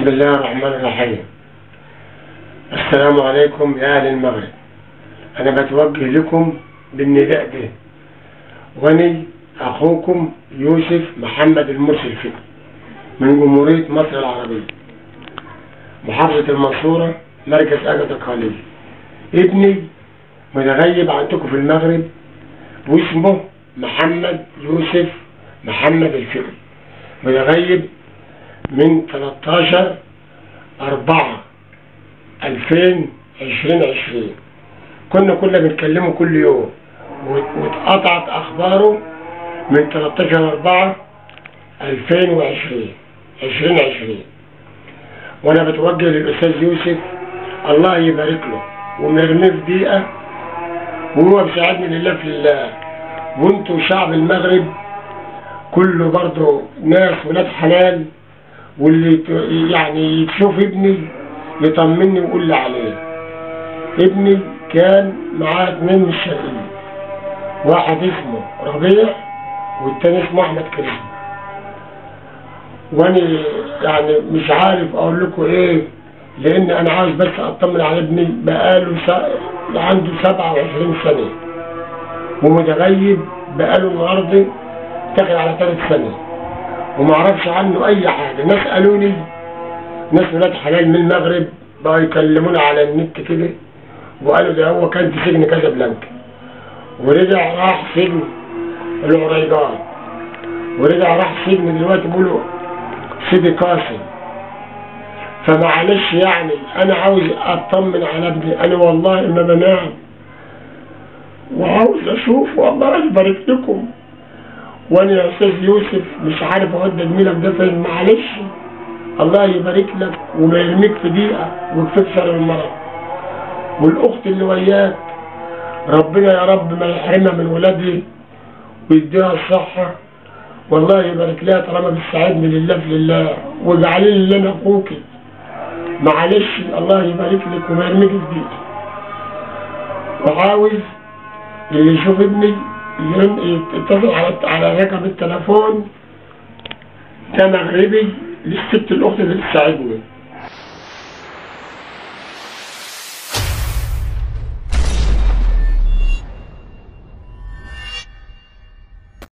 بسم الله الرحمن الرحيم السلام عليكم يا أهل المغرب أنا بتوجه لكم بالنداء ده وأني أخوكم يوسف محمد المرسل فكري من جمهورية مصر العربية محافظة المنصورة مركز أجد الخليل ابني متغيب عندكم في المغرب واسمه محمد يوسف محمد الفكري متغيب من 13 4 2020 كنا كنا بنكلمه كل يوم واتقطعت اخباره من 13 4 2020 2020 وانا بتوجه للاستاذ يوسف الله يبارك له ومرميه في دقيقه وهو بيساعدني لله في الله وانتوا شعب المغرب كله برضه ناس ولاد حلال واللي ت- يعني تشوف ابني يطمني ويقول لي عليه ابني كان معاه اتنين من الشرقية واحد اسمه ربيع والتاني اسمه احمد كريم وانا يعني مش عارف اقول لكم ايه لان انا عاوز بس اطمن على ابني بقاله س... عنده 27 سنه ومتغيب بقاله النهارده داخل على ثالث سنه وما اعرفش عنه اي حاجه ناس قالوا لي ناس ولاد حلال من المغرب بقوا يكلمونا على النت كده وقالوا ده هو كان في سجن كازابلانكا ورجع راح سجن العريجان ورجع راح سجن دلوقتي بيقولوا سيدي قاسم فمعلش يعني انا عاوز اطمن على ابني انا والله ما بنام وعاوز اشوف والله يبارك لكم وانا يا استاذ يوسف مش عارف اودي جميلك ده فين معلش الله يبارك لك وما يرميك في دقيقه ويكفيك شر المرض والاخت اللي وياك ربنا يا رب ما يحرمها من ولادي ويديها الصحه والله يبارك لها طالما بتساعدني لله في لله واجعلي لي اللي انا اخوكي معلش الله يبارك لك وما يرميك في دقيقه وعاوز اللي يشوف ابني ين- يتصل على على رقم التليفون ده مغربي للست الاخت اللي بتساعدني